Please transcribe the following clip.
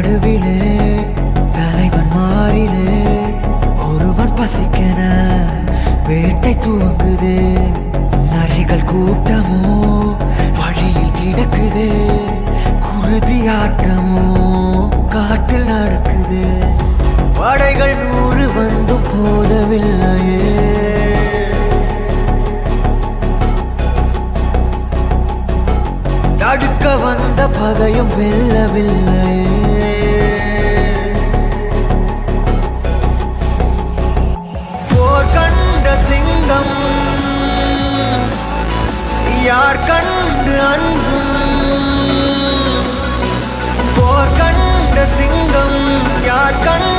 நடுவிலே தலைவன் மாறிலே ஒருவன் பசிக்கென வேட்டை துவங்குது நரிகள் கூட்டமோ வழியில் கிடக்குது குருதி ஆட்டமோ காட்டில் நடக்குது படைகள் நூறு வந்தும் போதவில்லையே தடுக்க வந்த பகையும் வெல்லவில்லையே போர் கண்ட சிங்கம் யார் கண்டு அஞ்சும் போர் கண்ட சிங்கம் யார் கண்டு